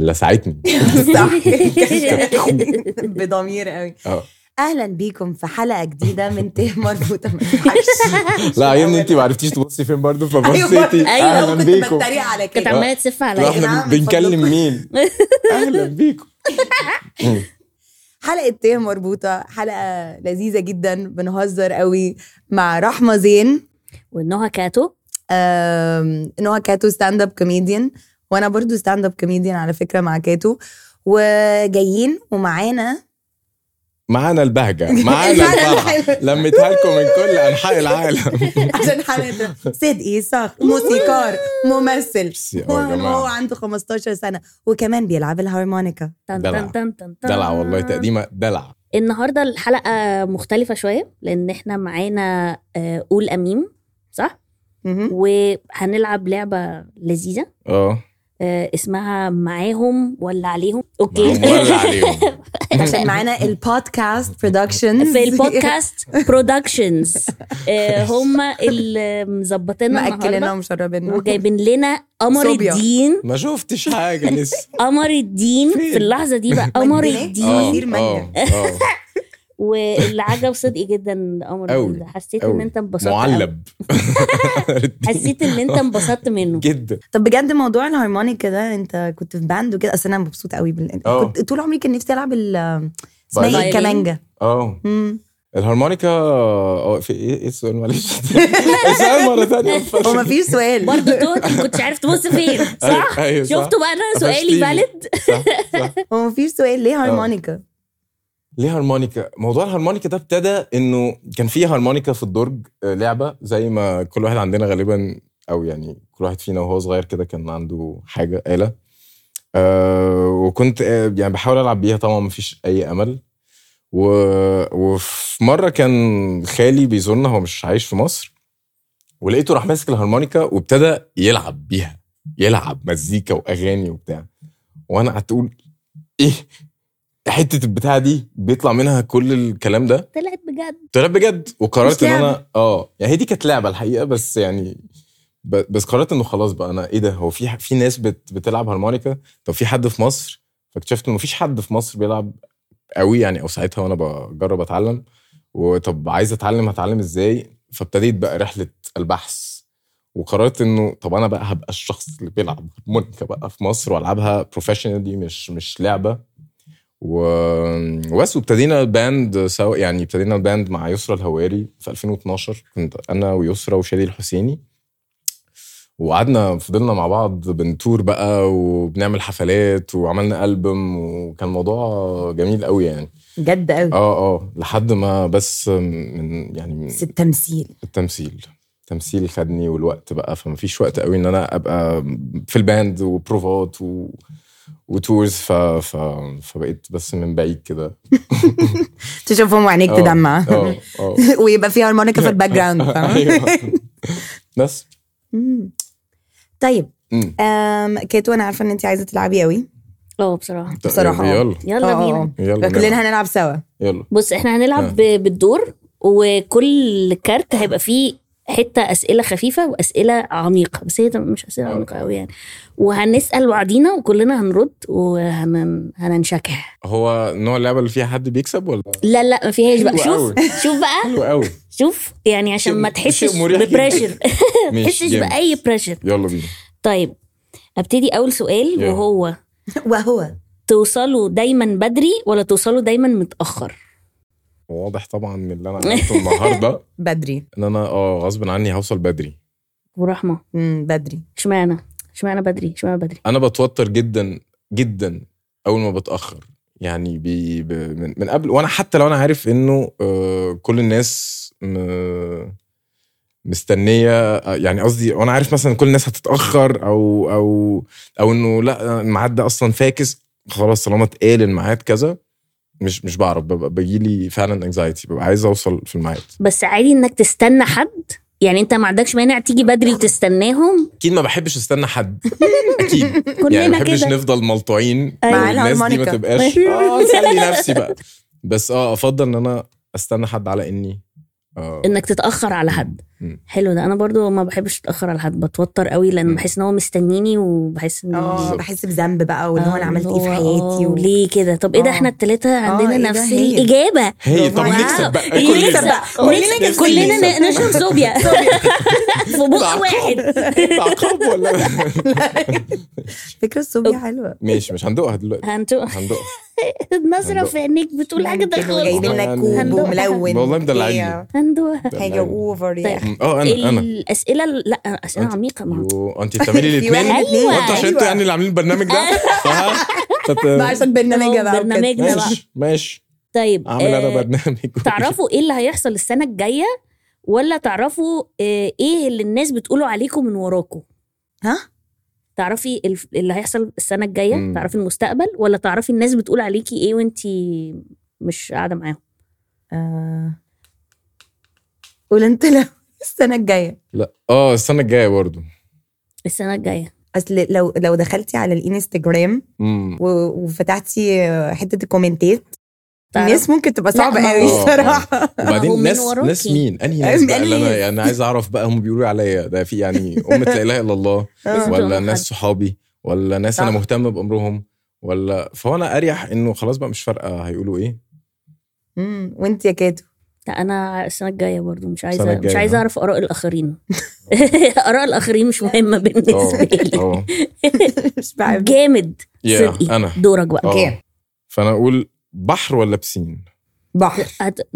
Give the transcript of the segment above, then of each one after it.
لسعتني صح بضمير قوي اه اهلا بيكم في حلقه جديده من ته مربوطه ما ينفعش لا يا ابني انت ما عرفتيش تبصي فين برضه أيوة، فبصيتي أيوة، اهلا كنت بيكم بتريق على كانت كده عماله تسف لا عليا احنا جماعة، بن- من بنكلم فضلكم. مين اهلا بيكم حلقه ته مربوطه حلقه لذيذه جدا بنهزر قوي مع رحمه زين ونهى كاتو آم، نوع كاتو ستاند اب كوميديان وانا برضو ستاند اب كوميديان على فكره مع كاتو وجايين ومعانا معانا البهجه معانا الفرحه لميتها لكم من كل انحاء العالم عشان حلقه صدقي صح موسيقار ممثل بس يا هو جماعة. هو عنده 15 سنه وكمان بيلعب الهارمونيكا تن دلع. تن تن تن تن. دلع والله تقديمه دلع النهارده الحلقه مختلفه شويه لان احنا معانا آه، قول اميم صح مهم. وهنلعب لعبه لذيذه اه آه، اسمها معاهم ولا عليهم اوكي ولا عليهم عشان معانا البودكاست برودكشنز في البودكاست برودكشنز هم اللي مظبطينا مأكلنا النهارده ومشربينا وجايبين لنا قمر صوبيا. الدين ما شفتش حاجه لسه قمر الدين فين؟ في اللحظه دي بقى قمر مجنونة؟ الدين اه عصير مانجا. اه اه واللي عجب صدقي جدا قمر أوي، الدين ده حسيت ان أوي. انت انبسطت أوي. معلب حسيت ان انت انبسطت منه جدا طب بجد موضوع الهارمونيكا ده انت كنت في باند وكده اصل انا مبسوطه قوي بال... اه. كنت طول عمري كان نفسي العب ال اسمها ايه فايولين. الكمانجا اه مم. الهارمونيكا اه في ايه ايه السؤال معلش السؤال مره ثانيه هو ما فيش سؤال برضه توت ما كنتش عارف تبص فين صح؟ أيوة، صح. شفتوا بقى انا سؤالي قفشتيني. فاليد صح صح هو ما فيش سؤال ليه هارمونيكا ليه هارمونيكا؟ موضوع الهارمونيكا ده ابتدى انه كان في هارمونيكا في الدرج آه، لعبه زي ما كل واحد عندنا غالبا او يعني كل واحد فينا وهو صغير كده كان عنده حاجه آلة أه وكنت آه، يعني بحاول العب بيها طبعا مفيش اي امل و... وفي مره كان خالي بيزورنا هو مش عايش في مصر ولقيته راح ماسك الهارمونيكا وابتدى يلعب بيها يلعب مزيكا واغاني وبتاع وانا قعدت اقول ايه حته البتاعه دي بيطلع منها كل الكلام ده طلعت بجد طلعت بجد وقررت مش ان لعبة. انا اه يعني هي دي كانت لعبه الحقيقه بس يعني ب- بس قررت انه خلاص بقى انا ايه ده هو في في ناس بت بتلعب هارمونيكا طب في حد في مصر فاكتشفت انه مفيش حد في مصر بيلعب قوي يعني او ساعتها وانا بجرب اتعلم وطب عايز اتعلم هتعلم ازاي فابتديت بقى رحله البحث وقررت انه طب انا بقى هبقى الشخص اللي بيلعب هارمونيكا بقى في مصر والعبها بروفيشنالي مش مش لعبه و- وبس وابتدينا الباند سوا يعني ابتدينا الباند مع يسرا الهواري في 2012 كنت انا ويسرا وشادي الحسيني وقعدنا فضلنا مع بعض بنتور بقى وبنعمل حفلات وعملنا ألبوم وكان موضوع جميل قوي يعني جد قوي اه اه لحد ما بس من يعني من بس التمثيل التمثيل التمثيل خدني والوقت بقى فما فيش وقت قوي ان انا ابقى في الباند وبروفات و... وتورز ف... ف... فبقيت بس من بعيد كده تشوفهم وعينيك آه، تدمع اه اه ويبقى في هارمونيكا في الباك جراوند فاهم أيوة. بس مم. طيب مم. أم كيتو انا عارفه ان انت عايزه تلعبي قوي اه بصراحه بصراحة، آه. يلا يلا آه، بينا آه. يلا كلنا نلعب. هنلعب سوا يلا بص احنا آه. هنلعب ب- بالدور وكل كارت هيبقى فيه حته اسئله خفيفه واسئله عميقه بس هي مش اسئله عميقه قوي يعني وهنسال بعضينا وكلنا هنرد وهننشكح هو نوع اللعبه اللي فيها حد بيكسب ولا لا لا ما فيهاش بقى حلو شوف قوي. شوف بقى حلو قوي شوف يعني عشان شيء- ما شيء تحسش مريح جداً. ببريشر ما ماشي، تحسش جامد. باي بريشر يلا بينا طيب ابتدي اول سؤال يلا. وهو وهو توصلوا دايما بدري ولا توصلوا دايما متاخر واضح طبعا من اللي انا عملته النهارده بدري ان انا اه غصب عني هوصل بدري ورحمه مم. بدري اشمعنى اشمعنى بدري اشمعنى بدري انا بتوتر جدا جدا اول ما بتاخر يعني بي ب من, من قبل وانا حتى لو انا عارف انه آه كل الناس م مستنيه آه، يعني قصدي وانا عارف مثلا كل الناس هتتاخر او او او انه لا الميعاد ده اصلا فاكس خلاص طالما اتقال الميعاد كذا مش مش بعرف ببقى بيجي لي فعلا انكزايتي ببقى عايز اوصل في الميعاد بس عادي انك تستنى حد يعني انت ما عندكش مانع تيجي بدري وتستناهم اكيد ما بحبش استنى حد اكيد كلنا يعني ما بحبش كده نفضل ملطوعين أيوة. مع والناس دي ما الهارمونيكا. تبقاش اه اسلي نفسي بقى بس اه افضل ان انا استنى حد على اني اه انك تتاخر على حد مم. حلو ده انا برضو ما بحبش اتاخر على حد بتوتر قوي لان مم. بحس ان هو مستنيني وبحس ان اه بالظبط. بحس بذنب بقى واللي هو انا آه، عملت ايه في اللي هو حياتي آه، و... ليه كده طب ايه ده آه. احنا التلاتة عندنا إيه ده نفس هي؟ الاجابه هي طب واو. نكسب بقى نكسب كلنا بقى. كلنا نكسب. كلنا نكسب. ن- نشرب صوبيا في بق عقاب. واحد ده عقاب ولا فكرة الصوبيا حلوة ماشي مش هندوقها دلوقتي هنتو هندوقها النظرة في عينيك بتقول حاجة كده جايبين تخلص لك يعني- كوب هندوقها. وملون والله مدلعيني. وبتاع. هندوها حاجة اوفر يا اخي م- اه انا انا الأسئلة لا أسئلة أنت- عميقة ما هو يو انت بتعملي في الاثنين واحد اتنين. أيوة. وانتوا عشان انتوا يعني اللي عاملين البرنامج ده صح؟ فت- ما عشان برنامجنا بقى وكده. برنامجنا بقى ماشي ماشي طيب اعمل انا آه، برنامج تعرفوا ايه اللي هيحصل السنة الجاية ولا تعرفوا آه، ايه اللي الناس بتقولوا عليكم من وراكم ها تعرفي الف- اللي هيحصل السنة الجاية مم. تعرفي المستقبل ولا تعرفي الناس بتقول عليكي ايه وانتي مش قاعدة معاهم آه. قول انت لو السنة الجاية لا اه السنه الجايه برضو السنة الجاية اصل لو لو دخلتي على الانستجرام امم و- وفتحتي حتة الكومنتات تعرف- الناس ممكن تبقى لا، صعبة ما قوي هو- الصراحة وبعدين هو من ناس وراكي. ناس مين انهي ناس بقى اللي انا أنهي؟ يعني عايز اعرف بقى هم بيقولوا عليا ده في يعني امه لا اله الا الله لازم ولا تبقى ناس حد. صحابي ولا ناس انا صح. مهتم بامرهم ولا فهو انا اريح انه خلاص بقى مش فارقه هيقولوا ايه مم. وانت يا كاتو لا انا السنة الجاية برضو مش السنة عايزة الجاية، مش عايزة ها؟ اعرف اراء الاخرين اراء الاخرين مش مهمة بالنسبة اه لي اه مش بعرف جامد يا صدقي انا دورك بقى اه اوكي. فانا اقول بحر ولا بسين بحر هت...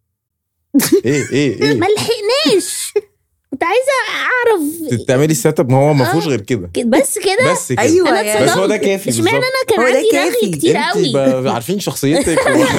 ايه ايه ايه ما لحقناش كنت عايزه اعرف تعملي السيت اب ما هو ما فيهوش آه. غير كده كده- بس كده بس كده ايوه أنا يا بس هو ده اتصدمت. كافي اشمعنى بالظبط انا كان هو ده عندي كافي. رغي كتير انت قوي ب- عارفين شخصيتك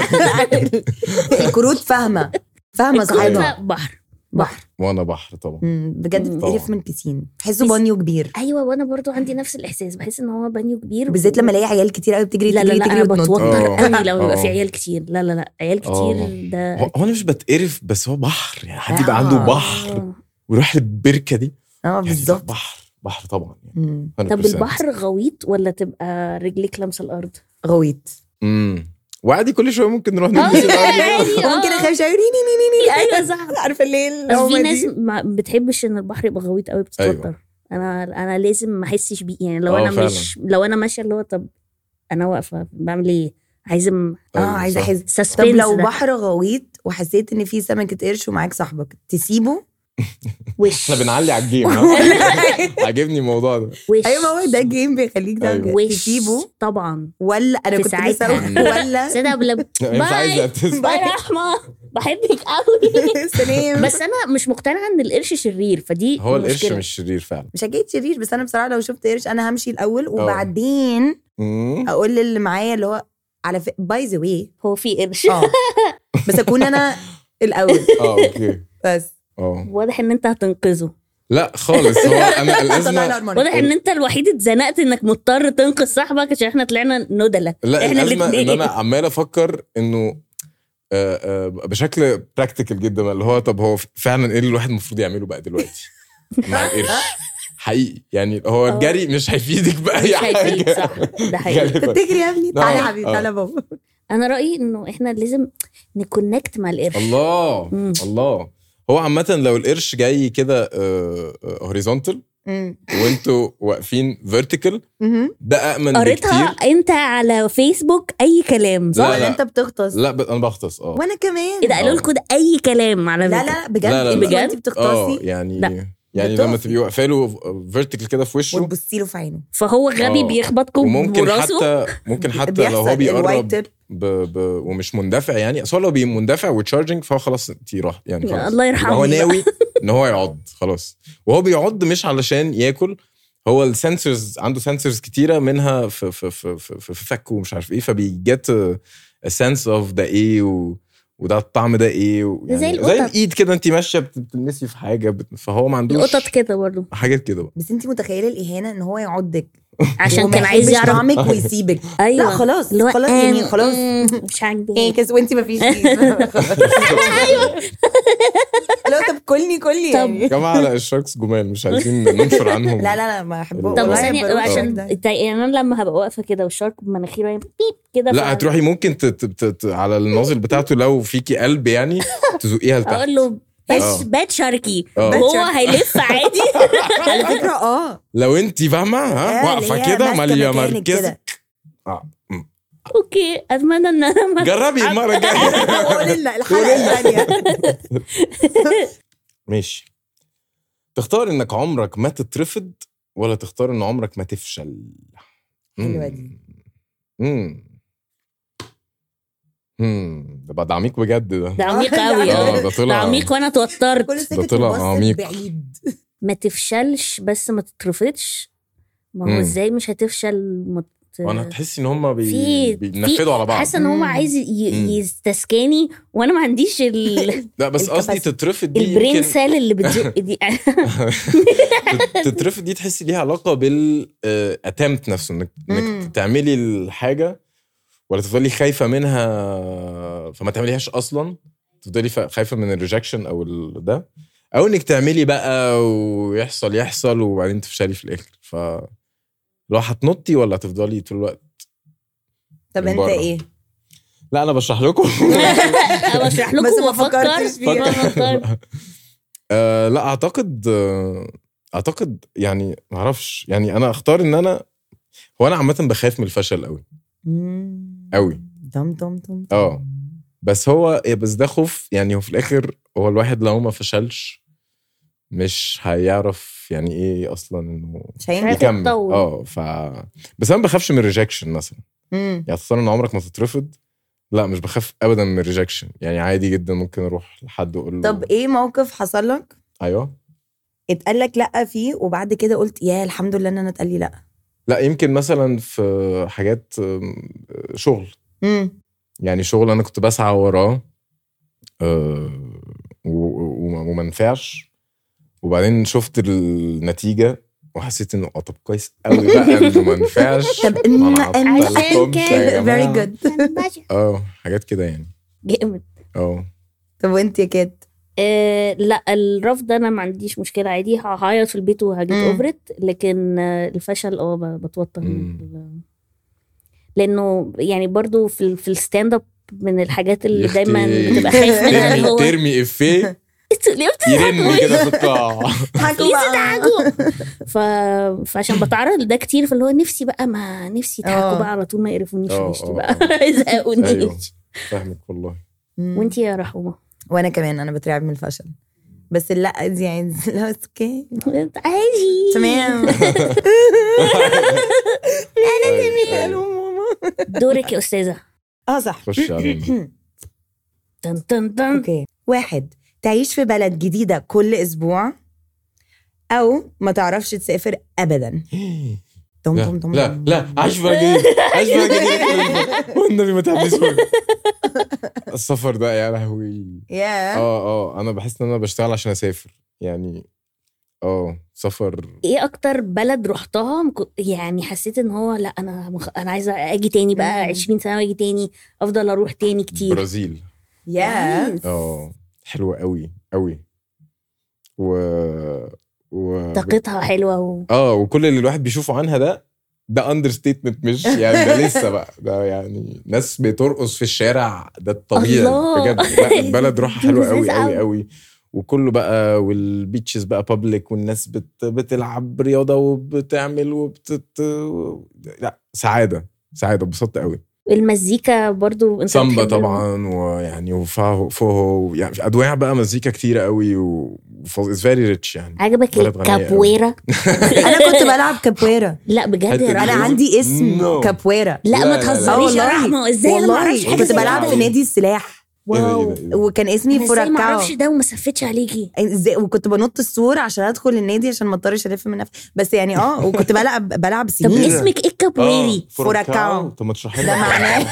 الكروت فاهمة فاهمة صاحبها الكل بحر بحر وانا بحر طبعا مم. بجد مم. بتقرف طبعا. من بيسين تحسه بانيو كبير ايوه وانا برضو عندي نفس الاحساس بحس ان هو بانيو كبير بالذات لما الاقي عيال كتير قوي بتجري لا لا تجري لا تجري انا وتنط بتوتر آه. قوي لو يبقى في آه. عيال كتير لا لا لا عيال كتير آه. ده هو هو انا مش بتقرف بس هو بحر يعني حد يبقى آه. عنده بحر آه. ويروح البركه دي اه يعني بالظبط بحر بحر طبعا يعني مم. 100%. طب البحر غويط ولا تبقى رجليك لامسه الارض غويط امم وعادي كل شويه ممكن نروح آه، نلبس الأرض. عادي. آه. ممكن اخاف شويه ني ني ني ني ايوه صح عارفه ليه بس في العومة ناس دي؟ ما بتحبش ان البحر يبقى غويط قوي بتتوتر أيوة. انا انا لازم ما احسش بيه يعني لو آه، انا فعلا. مش لو انا ماشيه اللي هو طب انا واقفه بعمل ايه عايزه م- اه أيوة، عايزه صح. احس طب سسبنس لو ده. بحر غويط وحسيت ان في سمكه قرش ومعاك صاحبك تسيبه وش احنا بنعلي على الجيم ها؟ عاجبني الموضوع ده وش ايوه ما هو ده جيم بيخليك ده أيوة. وش تسيبه طبعا ولا انا في كنت لسه ساعتها. أقول ولا سيدة بلا مش عايزه باي ابتسم باي رحمه بحبك قوي سلام بس انا مش مقتنعه ان القرش شرير فدي هو القرش مشكلة. مش شرير فعلا مش حكايه شرير بس انا بصراحه لو شفت قرش انا همشي الاول وبعدين مم. اقول للي معايا اللي هو على باي ذا واي هو في قرش اه بس اكون انا الاول اه اوكي بس اه واضح ان انت هتنقذه لا خالص هو انا طلع الازمه الهرمون. واضح ان انت الوحيد اتزنقت انك مضطر تنقذ صاحبك عشان احنا طلعنا ندلة لا احنا الازمه ان الاتنين. انا عمال افكر انه آه، آه، بشكل براكتيكال جدا اللي هو طب هو فعلا ايه اللي الواحد المفروض يعمله بقى دلوقتي مع القرش حقيقي يعني هو آه. الجري مش هيفيدك مش باي هيفيد حاجه صح ده حقيقي غالباً. تجري يا ابني تعالى يا آه، حبيبي آه. تعالى بابا انا رايي انه احنا لازم نكونكت مع القرش الله مم. الله هو عامة لو القرش جاي كده هوريزونتال مم. وانتوا واقفين فيرتيكال مهم. ده امن قريتها بكتير انت على فيسبوك اي كلام صح؟ لا، صح لا. انت بتغطس لا ب... انا بغطس اه وانا كمان ايه ده قالوا آه. لكم ده اي كلام على لا فكرة. لا بجد لا، لا، انت لا. وانت اه بتغطسي يعني لا. يعني بتقفي. لما تبقي واقفه له فيرتيكال كده في وشه وتبصي له في عينه فهو غبي آه. بيخبطكم وممكن براسه حتى ممكن حتى لو بيحصل هو بيقرب الوايتر ب... ب... ومش مندفع يعني اصل هو لو بي مندفع وتشارجنج فهو خلاص انت راح يعني يا خلاص الله يبقى يرحمه هو بقى. ناوي ان هو يعض خلاص وهو بيعض مش علشان ياكل هو السنسورز عنده سنسورز كتيره منها في في في في, في, في فكه ومش عارف ايه فبيجت سنس اوف ده ايه و وده الطعم ده ايه و زي يعني القطط. زي الايد كده انت ماشيه بت- بتلمسي في حاجه بت... فهو ما عندوش القطط كده برضه حاجات كده بقى بس انت متخيله الاهانه ان هو يعضك عشان وما كان عايز يحبش يعرف طعمك ويسيبك ايوه لا خلاص اللي هو خلاص آم، يعني خلاص مم، مش ايه عاجبني كده وانت ما فيش لو طب كلني كلني طب. يعني يا جماعه لا الشاركس جمال مش عايزين ننشر عنهم لا لا لا ما احبه طب والله ثانية بروح عشان ده. انت- يعني انا لما هبقى واقفه كده والشارك بمناخيره يعمل بيب كده لا ف- هتروحي ممكن ت... ت... ت... ت... على النازل بتاعته لو فيكي قلب يعني تزقيها لتحت اقول له بات آه. بات شرقي آه. وهو شرقي. هيلف عادي على فكره اه لو انت فاهمه ها آه، واقفه اللي هي كده ماسكة ماليه مكانك مركزك كده. اه مم. اوكي اتمنى ان انا ما جربي المره الجايه قولي لنا الحلقه الثانيه ماشي تختار انك عمرك ما تترفض ولا تختار ان عمرك ما تفشل حلوة دي. امم امم ده بقى ده عميق بجد ده ده عميق آه، قوي ده اه اه ده ده طلع عميق وانا توترت كل سكه طلع بتبص عميق. بعيد ما تفشلش بس ما تترفضش ما مم. هو ازاي مش هتفشل مت... وانا تحسي ان هم بي... في بينفذوا على بعض حاسه ان هو مم. عايز ي... مم. يستسكاني وانا ما عنديش ال... لا بس قصدي الكباسيتي. تترفض دي البرين يمكن سيل اللي بتزق دي تترفض دي تحسي ليها علاقه بالاتمت نفسه انك مم. انك تعملي الحاجه ولا تفضلي خايفه منها فما تعمليهاش اصلا تفضلي فا- خايفه من الريجكشن او ال- ده او انك تعملي بقى ويحصل يحصل وبعدين تفشلي في الاخر ف لو هتنطي ولا هتفضلي طول الوقت طب من انت بره. ايه؟ لا انا بشرح لكم انا بشرح لكم بس ما وافكر فكرتش فيها. ما فكرت. آه لا اعتقد آه اعتقد يعني ما اعرفش يعني انا اختار ان انا هو انا عامه بخاف من الفشل قوي أوي. دم دم دم اه. بس هو بس ده خوف يعني هو في الاخر هو الواحد لو ما فشلش مش هيعرف يعني ايه اصلا انه مش هينفع عارف يكمل يتطور. اه ف بس انا ما بخافش من الريجكشن مثلا مم. يعني تختار ان عمرك ما تترفض لا مش بخاف ابدا من الريجكشن يعني عادي جدا ممكن اروح لحد واقول له طب ايه موقف حصل لك ايوه اتقال لك لا فيه وبعد كده قلت يا الحمد لله ان انا اتقال لي لا لا يمكن مثلا في حاجات آم، شغل امم يعني شغل انا كنت بسعى وراه آه، و- و- وما نفعش وبعدين شفت النتيجه وحسيت انه اه طب كويس قوي بقى انه ما نفعش طب ما إن- أنا إن- عطلتهمش يا فيري جماعة. جود اه حاجات كده يعني جامد اه طب وانت يا كات آه لا الرفض انا ما عنديش مشكله عادي هعيط في البيت وهجيت مم. اوفرت لكن آه، الفشل اه ب- بتوتر من مم. ال- لانه يعني برضو في ال- في الستاند اب من الحاجات اللي دايما بتبقى خايف منها اللي ترمي هو ترمي افيه انتوا ليه يرن كده في القاع حكوا ليه بقى تضحكوا ف... فعشان بتعرض لده كتير فاللي هو نفسي بقى ما نفسي يضحكوا آه. بقى على طول ما يقرفونيش آه، وشي آه، بقى آه. ما يزهقونيش ايوه فاهمك والله مم. وانتي يا رحومه وانا كمان انا بترعب من الفشل بس لا دي يعني لا اوكي عادي تمام أيوة. دورك يا استاذه اه صح خش علينا تن تن تن اوكي واحد تعيش في بلد جديدة كل أسبوع أو ما تعرفش تسافر أبدا دم لا دم دم لا دم. لا عايش بقى جديد عايش بقى جديد والنبي ما تحبسوني السفر ده يا لهوي يا اه اه انا بحس ان انا بشتغل عشان اسافر يعني اه سفر ايه اكتر بلد رحتها مك- يعني حسيت ان هو لا انا مخ... انا عايزه اجي تاني بقى مم. 20 سنه واجي تاني افضل اروح تاني كتير برازيل يا اه حلوه قوي قوي و و طاقتها حلوه و... اه وكل اللي الواحد بيشوفه عنها ده ده اندر ستيتمنت مش يعني ده لسه بقى ده يعني ناس بترقص في الشارع ده الطبيعي الله. بجد لا البلد روحها حلوه قوي لذيذ قوي قوي. قوي وكله بقى والبيتشز بقى بابليك والناس بت بتلعب رياضه وبتعمل وبتت لا سعاده سعاده اتبسطت قوي المزيكا برضو انت سامبا بتحب- طبعا ويعني وفاهو فوهو يعني انواع بقى مزيكا كتيره قوي و فيري ريتش يعني عجبك بلد غنية الكابويرا أنا كنت بلعب كابويرا لا بجد حتة يا دي. أنا رحمة. عندي اسم No. كابويرا لا لا، ما لا، لا. تهزريش يا آه، رحمه ازاي انا ما والله اعرفش حاجه كنت زي بلعب كده؟ في نادي السلاح إيه ده، إيه واو ده، إيه ده؟ وكان اسمي أنا ازاي ما فوراكاو اعرفش ده وما سفتش عليكي إزاي- وكنت بنط السور عشان ادخل النادي عشان ما اضطرش الف من نفسي بس يعني اه وكنت بلعب بلعب طب سنين إيه ده؟ اسمك ايه الكابويري آه، فوراكاو. طب ما تشرحي ده لنا معناه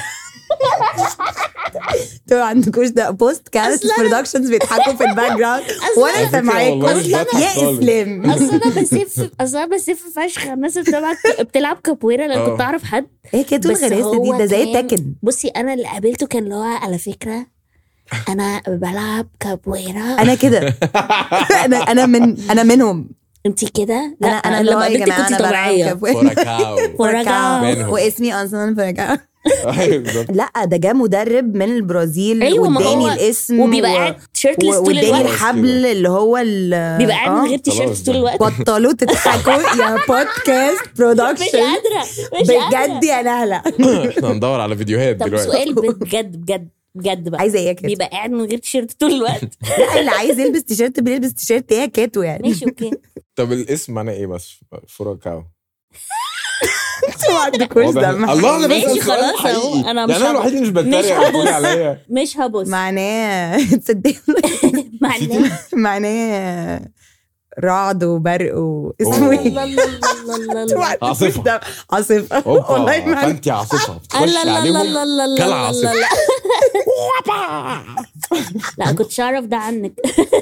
انتوا ما عندكوش ده بوست كاست أصل أنا- برودكشنز بيضحكوا في الباك جراوند أصل وانا على فكرة سامعاكم والله مش بضحك يا خالص. اسلام اصل انا بسف اصل انا بسف فشخ الناس اللي بتلعب بتلعب كابويرا لان آه. كنت اعرف حد ايه كده بس الغراسه هو دي ده زي كان- تاكن بصي انا اللي قابلته كان اللي هو على فكره انا بلعب كابويرا انا كده انا انا من انا منهم انت كده لا انا انا اللي هو لما يا قابلتك جماعه كنت انا بلعب طبيعيه كابويرا. فوراكاو فوراكاو. بينهم. واسمي اصلا فوراكاو أيوة بالظبط. لا ده جه مدرب من البرازيل ايوه ما واداني هو الاسم وبيبقى و- قاعد شيرتلس و- طول واداني الوقت خلاص الحبل كده. اللي هو ال بيبقى قاعد من آه. غير تيشيرت خلاص طول ده. الوقت بطلوا تضحكوا يا بودكاست مش برودكشن قادره مش قادره بجد يا نهله احنا هندور على فيديوهات طب دلوقتي سؤال بجد بجد بجد بقى عايزه ايه يا كاتو بيبقى قاعد من غير تيشيرت طول الوقت لا اللي عايز يلبس تيشيرت بيلبس تيشيرت ايه يا كاتو يعني ماشي اوكي طب الاسم معناه ايه بس فوراكاو انتوا ما عندكوش واضح- دم الله انا ماشي بسأل سؤال خلاص أهو. حقيقي أنا مش يعني انا هبص. الوحيد اللي مش مش بتريق هبص. بتقولي عليا مش هبص معناه تصدق معناه معناه رعد وبرق واسمه أوه. ايه؟ لا لا لا لا انتوا ما لا عندكوش عاصفة. دم. عاصفة والله اوبا ما فانت عاصفه لا بتخش لا لا عليهم لا لا لا كلا لا عاصفة. لا لا لا كنتش اعرف ده عنك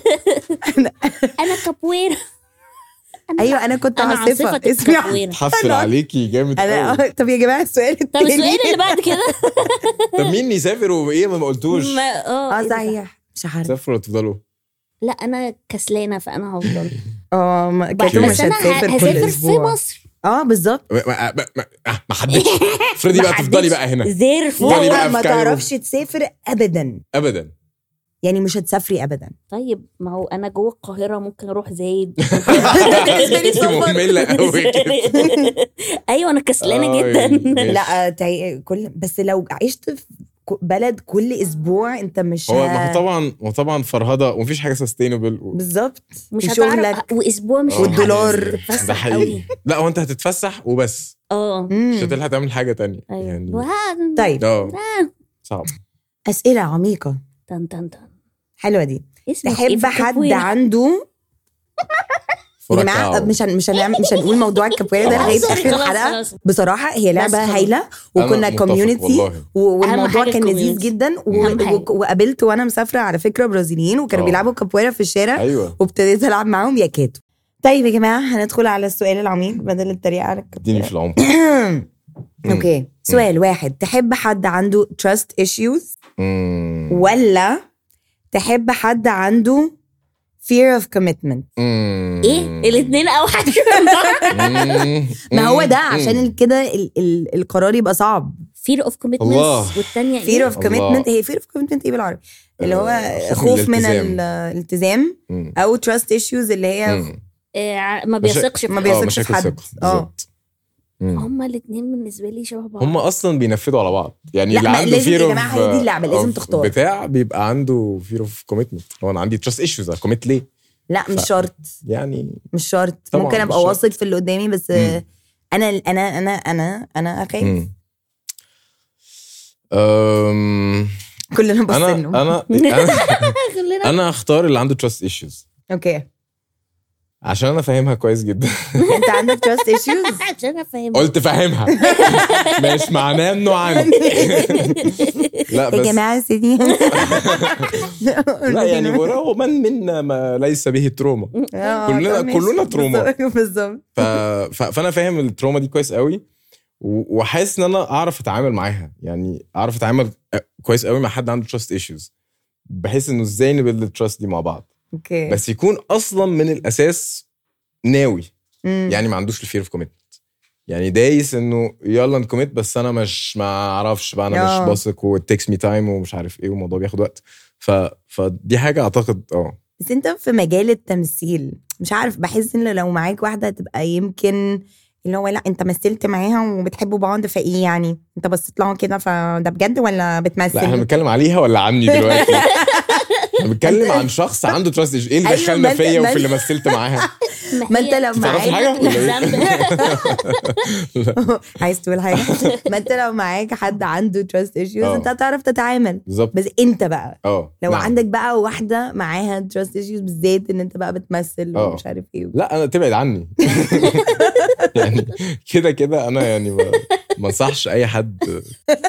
انا كابويرا ايوه انا كنت انا عاصفة عاصفة اسمي الكابويرا حفل أنا- عليكي جامد انا قوي طب يا جماعه السؤال طب التاني السؤال اللي بعد كده طب مين يسافر وايه ما قلتوش ما- اه اه إيه ده؟ صحيح مش عارفه تسافروا ولا تفضلوا لا انا كسلانه فانا هفضل اه ما- كاتو كده. مش بس انا هتسافر كل هسافر في اسبوع مصر اه بالظبط ما, ما, ما, ما, آه، ما حدش افرضي ما بقى تفضلي حدش. بقى هنا زير تفضلي لا بقى في ما كايرو. تعرفش تسافر ابدا ابدا يعني مش هتسافري ابدا طيب ما هو انا جوه القاهره ممكن اروح زايد بالنسبة لي انت سفر. ممله قوي كده ايوه انا كسلانه آه، جدا ماشي. لا تعي... كل بس لو عشت في ك- بلد كل اسبوع انت مش هو ه- ما هو طبعا هو طبعا فرهده ومفيش حاجه سستينبل بالظبط مش وشغلك. هتعرف واسبوع مش والدولار. هتعرف ده تتفسح حقيقي قوي لا هو انت هتتفسح وبس اه مش مم. هتلحق تعمل حاجه تانية ايوه يعني وها- طيب اه آه. صعب اسئله عميقه تن تن تن حلوه دي اسمك إيه تحب في حد الكابويرا؟ عنده يا جماعه فوراكاو. مش هن... مش هنعمل مش هنقول موضوع الكابويرا ده لغايه خلاص، اخر خلاص، الحلقه خلاص. بصراحه هي لعبه خلاص. هايله أنا وكنا متفق كوميونتي والله. والموضوع حاجة كان لذيذ community. جدا و... أهم حاجة. و... وقابلت وانا مسافره على فكره برازيليين وكانوا آه. بيلعبوا كابويرا في الشارع ايوه وابتديت العب معاهم يا كاتو طيب يا جماعه هندخل على السؤال العميق بدل التريقه على اديني الكابويرا في العمق اوكي سؤال واحد تحب حد عنده trust issues مم. ولا تحب حد عنده fear of commitment مم. ايه الاثنين اوحش من بعض مم. ما هو ده مم. عشان ال- كده ال- ال- القرار يبقى صعب فير اوف الله. كوميتمنتس والثانيه fear of الله. commitment هي fear of commitment ايه بالعربي اللي هو آه، خوف من الالتزام. ال- الالتزام مم. او trust issues اللي هي مم. ما بيثقش ما في آه، بيثقش في مشاكل حد ثقة. اه بالظبط. مم. هما الاثنين بالنسبه لي شبه بعض هم اصلا بينفذوا على بعض يعني لا، اللي ما عنده لازم fear يا of جماعة، هي دي اللعبة، لازم of تختار. بتاع بيبقى عنده fear of commitment هو انا عندي trust issues كوميت ليه لا مش ف- شرط يعني مش شرط طبعاً ممكن مش ابقى شرط. واثق في اللي قدامي بس مم. انا انا انا انا انا اخاف مم. أم، كلنا انا باصين له انا انا خلينا انا اختار اللي عنده trust issues اوكي عشان انا فاهمها كويس جدا انت عندك trust issues عشان افهم قلت فاهمها مش معناه انه عندي لا يا بس جماعه سيدي لا يعني وراه من منا ما ليس به تروما آه، كلنا- طب ماشي. كلنا تروما. بالظبط- بالظبط ف... ف... فانا فاهم التروما دي كويس قوي و- وحاسس ان انا اعرف اتعامل معاها يعني اعرف اتعامل كويس قوي مع حد عنده تراست ايشوز بحيث انه ازاي نبيلد التراست دي مع بعض اوكي بس يكون اصلا من الاساس ناوي مم. يعني ما عندوش الفير اوف كوميتمنت يعني دايس انه يلا نكوميت بس انا مش ما اعرفش بقى انا آه. مش باثق والتكس مي تايم ومش عارف ايه والموضوع بياخد وقت ف... فدي حاجه اعتقد اه بس انت في مجال التمثيل مش عارف بحس ان لو معاك واحده هتبقى يمكن اللي هو لا انت مثلت معاها وبتحبوا بعض فايه يعني انت بصيت لها كده فده بجد ولا لا احنا بتمثل بنتكلم عليها ولا عني دلوقتي احنا بنتكلم عن شخص عنده تراست ايه اللي أيوة، ما دخلنا انت- فيا ما وفي اللي انت- مثلت معاها ما انت لو تعرفي معاك حاجة ولا إيه؟ الذنب عايز تقول حاجه ما انت لو معاك حد عنده تراست ايشوز اه. انت هتعرف تتعامل بالظبط بس انت بقى اه لو نعم. عندك بقى واحده معاها تراست ايشوز بالذات ان انت بقى بتمثل اه. ومش عارف ايه لا انا تبعد عني يعني كده كده انا يعني ما ما انصحش اي حد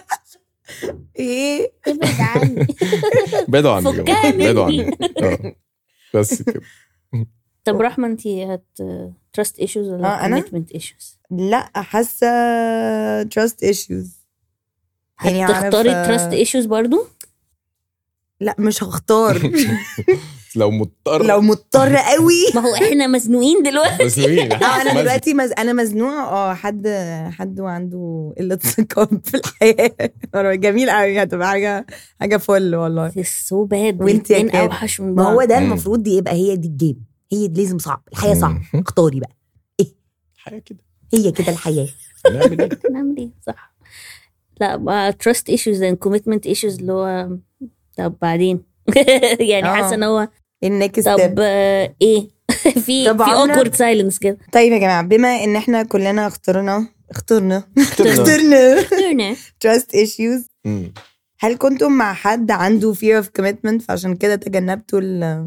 ايه ابعد عني بعدوا عني يا فكها جماعة، بعدوا مني. عني اه بس كده طب رحمه انت هت تراست ايشوز ولا اه، انا؟ كوميتمنت ايشوز لا حاسه تراست ايشوز يعني هتختاري عارف- تراست ايشوز برضو لا مش هختار لو مضطر لو مضطر قوي ما هو احنا مزنوقين دلوقتي مسلمين اه انا دلوقتي مز... انا مزنوقه اه حد حد وعنده قله ثقه في الحياه جميل قوي هتبقى حاجه حاجه فل والله سو باد وانت يا الاتنين كات؟ اوحش من ما بعض هو ده مم. المفروض دي يبقى هي دي الجيم هي دي لازم صعب الحياه صعب مم. اختاري بقى حاجه كده هي كده الحياه نعمل ايه نعمل ايه صح لا بقى trust issues and commitment issues اللي هو طب بعدين يعني آه. حاسه ان هو النكست طب آه، ايه في طب في عمرك- awkward silence كده طيب يا جماعه بما ان احنا كلنا اخترنا اخترنا اخترنا. اخترنا Turner. trust issues مم. هل كنتم مع حد عنده fear of commitment فعشان كده تجنبتوا ال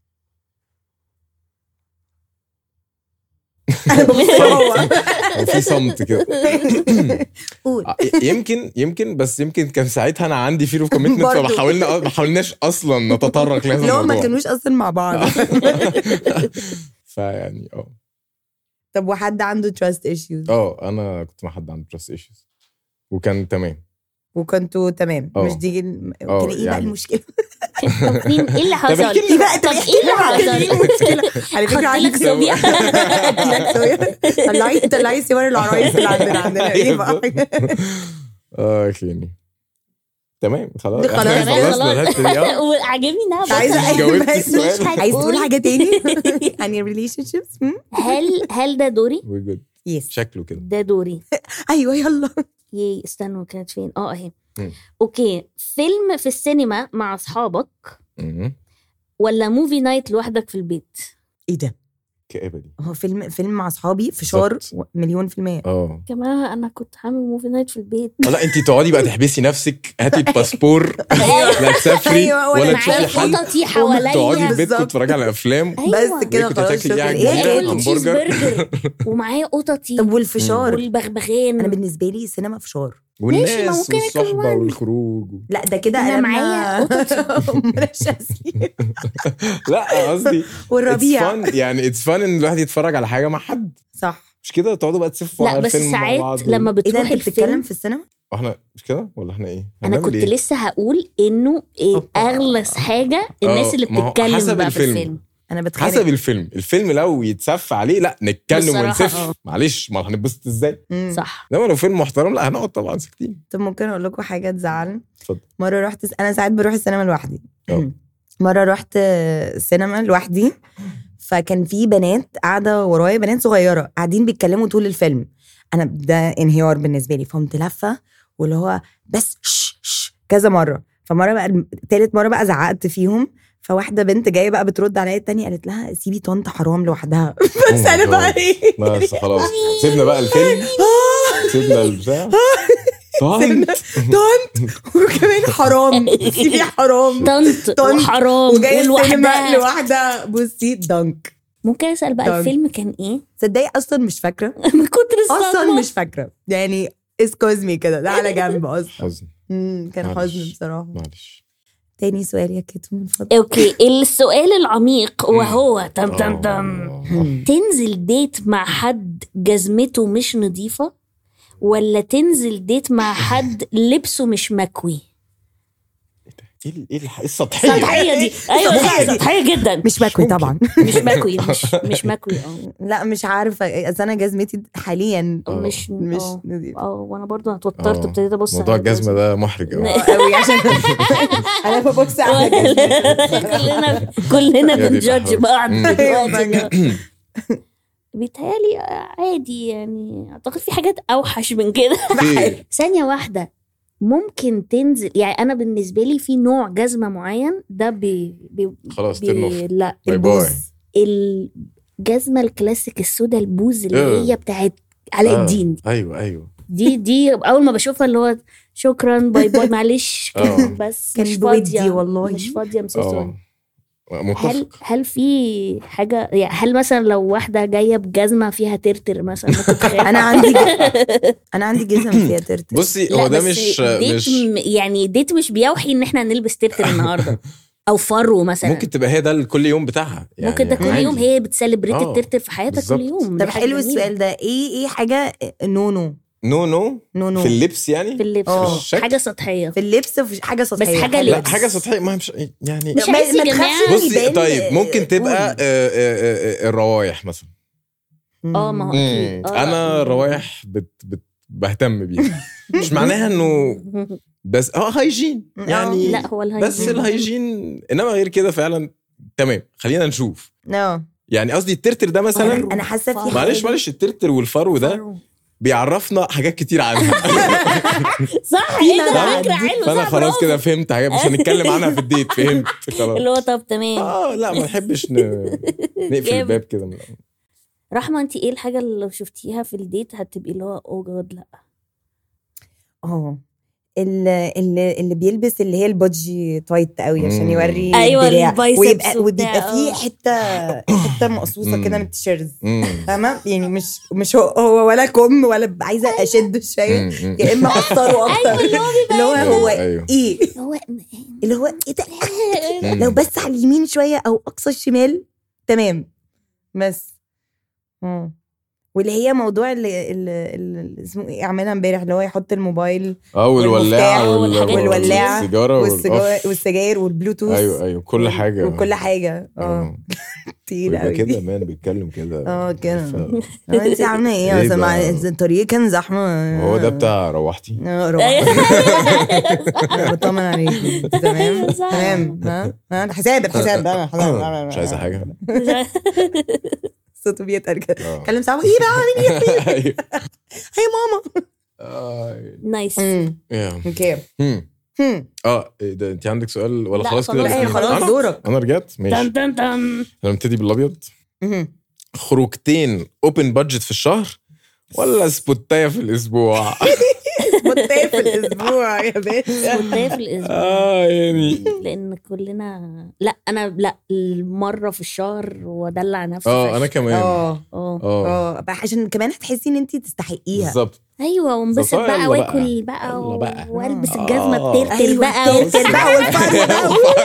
انا ببص هو هو في صمت كده قول آه، يمكن يمكن بس يمكن كان ساعتها انا عندي فير اوف كوميتمنت برضو. فما حاولنا ما حاولناش اصلا نتطرق لهذا لو ما الموضوع كانوش اصلا مع بعض فيعني اه طب وحد عنده trust issues اه انا كنت مع حد عنده تراست ايشوز وكان تمام وكنتوا تمام اه. مش دي الم... اه، كان ايه بقى يعني. المشكله؟ طب مين ايه اللي حصل؟ احكي ايه بقى طب طب احكي ايه اللي لي بقى، حصل؟ ايه المشكله؟ على فكره حط لك عندي صوبيا لك صويا طلعي طلعي صور العرايس اللي عندنا عندنا ايه بقى؟ اه يعني تمام خلاص دي خلاص. احنا تمام، خلصنا خلاص. الحته دي اه وعاجبني انها مش عايزه بطل. جاوبت أي- السؤال. عايز تقول حاجه تاني عن ريليشن شيبس هل هل ده دوري؟ We're good. يس شكله كده ده دوري ايوه يلا يي استنوا كانت فين؟ اه اهي مم. اوكي فيلم في السينما مع اصحابك مهم. ولا موفي نايت لوحدك في البيت؟ ايه ده؟ كآبة دي هو فيلم فيلم مع اصحابي فشار بالظبط. مليون في المية اه يا جماعه انا كنت عامل موفي نايت في البيت آه، لا انت تقعدي بقى تحبسي نفسك هاتي الباسبور لا تسافري أيوة، ولا ولا معايا تشوفي حد قططي تقعدي في حواليا بيتكم بالظبط. تتفرجي على افلام بس كده كنت خلاص هتاكلي شكرا يعني ايه جمبري؟ ده؟ باكل تشيز همبرجر. برجر ومعايا قططي طب والفشار والبغبغان انا بالنسبه لي السينما فشار والناس ماشي، ما ممكن آكل والصحبه وان. والخروج لا ده كده أنا انا معايا مش أسير. لا قصدي والربيع It's fun. يعني اتس فان ان الواحد يتفرج على حاجه مع حد صح مش كده تقعدوا بقى تسفوا لا على بس الفيلم مع بعض ساعات لما ايه ده بتروح انت بتتكلم الفيلم في السينما؟ واحنا مش كده ولا احنا ايه انا هنعمل كنت إيه؟ لسه هقول انه إيه أوبا. اغلس حاجه الناس آه، اللي ما هو بتتكلم حسب بقى في الفيلم. الفيلم انا بتخانق حسب الفيلم الفيلم لو يتسف عليه لا نتكلم بصراحة ونسف آه. معلش ما هنتبسط ازاي مم. صح انما لو فيلم محترم لا هنقعد طبعا ساكتين طب ممكن اقول لكم حاجه تزعل اتفضل مره رحت انا ساعات بروح السينما لوحدي اه. مره رحت سينما لوحدي فكان في بنات قاعده ورايا بنات صغيره قاعدين بيتكلموا طول الفيلم انا ده انهيار بالنسبه لي فقمت لافه واللي هو بس شش شش كذا مره فمره بقى تالت مره بقى زعقت فيهم فواحده بنت جايه بقى بترد عليا التانية قالت لها سيبي طنط حرام لوحدها بس Oh my انا بقى God. ايه بس خلاص سيبنا بقى الفيلم سيبنا البتاع طنط طنط وكمان حرام سيبي حرام طنط طنط وحرام وجايه السينما ولوحدها لوحدها بصي دنك ممكن اسال بقى طنط. الفيلم كان ايه تصدقي اصلا مش فاكره من كتر اصلا الصدمه مش فاكره يعني اسكوز مي كده ده على جنب اصلا حزن مم، كان معلش. حزن بصراحه معلش تاني سؤال يا كيتو من فضلك اوكي السؤال العميق وهو تم تم تم آه. تنزل ديت مع حد جزمته مش نظيفة ولا تنزل ديت مع حد لبسه مش مكوي ايه ال- ايه الح- إيه السطحيه سطحية دي ايوه سطحية دي دي. سطحية جدا مش مكوي ممكن. طبعا مش مكوي مش مش مكوي اه لا مش عارفه اصل انا جزمتي حاليا آه. مش مش اه نظيفة. اه وانا برضو انا اتوترت آه. ابتديت ابص موضوع على الجزمه ده محرج قوي ن- قوي عشان انا ببص على جزمتي كلنا كلنا هي دي بنجادج الأحوال. بعض مم. دلوقتي بيتهيألي عادي يعني اعتقد في حاجات اوحش من كده في- ثانية واحدة ممكن تنزل يعني أنا بالنسبة لي في نوع جزمة معين ده بي, بي خلاص بي ترن لا باي باي البوز. الجزمة الكلاسيك السودا البوز اللي آه. هي بتاعت علاء آه. الدين ايوه ايوه دي دي أول ما بشوفها اللي هو شكرا باي باي معلش آه. بس كان مش بودي فاضية والله. مش فاضية مسوسة اه هل متفق هل في حاجة يعني هل مثلا لو واحدة جاية بجزمة فيها ترتر مثلا ممكن تخاف؟ انا عندي انا عندي جزم فيها ترتر بصي لا هو ده بس مش ديت مش م- يعني ديت مش بيوحي ان احنا نلبس ترتر النهارده او فرو مثلا ممكن تبقى هي ده كل يوم بتاعها يعني ممكن ده كل عادي. يوم هي بتسليبريت آه، الترتر في حياتها بالظبط. كل يوم طب دي حاجة حلو جميلة. السؤال ده ايه ايه حاجه نونو نو نو نو نو في اللبس يعني في اللبس آه. آه. الشكل؟ حاجه سطحيه في اللبس وفي حاجه سطحيه حاجة حلوة لا لبس. دي. حاجه سطحيه ما هي مش يعني مش ما- عايز ما يا تخافش جماعة. بصي يبان- طيب ممكن تبقى قول. آه، آه، آه، الروايح مثلا اه ما هو مم. اكيد آه. انا الروايح بت بت بهتم بيها مش معناها انه بس اه هايجين يعني لا هو الهايجين بس الهايجين انما غير كده فعلا تمام خلينا نشوف اه يعني قصدي الترتر ده مثلا انا حاسه في معلش حاجة- معلش الترتر والفرو ده بيعرفنا حاجات كتير عنها صح في ايه ده مبعد. فكره حلوه فانا صح خلاص برافو. كده فهمت حاجات مش هنتكلم عنها في الديت فهمت خلاص اللي هو طب تمام اه لا ما نحبش ن... نقفل جامد. الباب كده من الأول. رحمه انت ايه الحاجه اللي لو شفتيها في الديت هتبقي اللي هو او جاد لا اه اللي, اللي, اللي بيلبس اللي هي البادجي تايت قوي عشان مم. يوري أيوة، الدراع. البايسبس ويبقى وبتاع، وبيبقى فيه آه. حته حته مقصوصه كده من التيشيرت مم. فاهمه يعني مش مش هو, هو ولا كم ولا ب- عايزه اشده شويه مم. مم. يا اما اقصره اكتر ايوه اللي هو اللي هو أيوة، هو أيوة. ايه هو اللي هو ايه ده مم. لو بس على اليمين شويه او اقصى الشمال تمام بس مم. واللي هي موضوع اللي, اللي, اللي اسمه ايه عملها امبارح اللي هو يحط الموبايل اه والولاعه والمفتاح وال- والولاعة والسيجاره والسجا- والأوف. والسجاير والبلوتوث ايوه ايوه كل حاجه وكل حاجه اه اه تقيل يبقى قوي كده مان بيتكلم كده اه كده. ف- اه انت عامله ايه إيه مثلا مع بقى؟ الطريق كان زحمه هو ده بتاع روحتي اه روح انا بطمن عليك تمام صح. تمام ها ها ده حساب الحساب ده حساب مش عايزه حاجه صوته بيتقل كده اه كلم صاحبه ايه بقى مين أيوة. هي ماما آه، نايس امم يا. اوكي هم. هم. اه إيه ده انت عندك سؤال ولا لا، خلاص كده خلاص. لا ولا هي في- خلاص أنا؟ دورك انا رجعت ماشي تن تن تن هنبتدي بالابيض مهم. خروجتين اوبن بادجت في الشهر ولا سبوتايه في الاسبوع متضايق في الاسبوع يا باشا والله في الاسبوع اه يعني لان كلنا لا انا لا المره في الشهر وادلع نفسي اه انا فشخ. كمان اه اه اه اه بقى عشان كمان هتحسي ان انت تستحقيها بالظبط ايوه وانبسط صفايا بقى يلا واكل بقى. بقى, يلا بقى. والبس آه. الجزمه بترتر ايوه بقى الترتر بقى والفرو بقى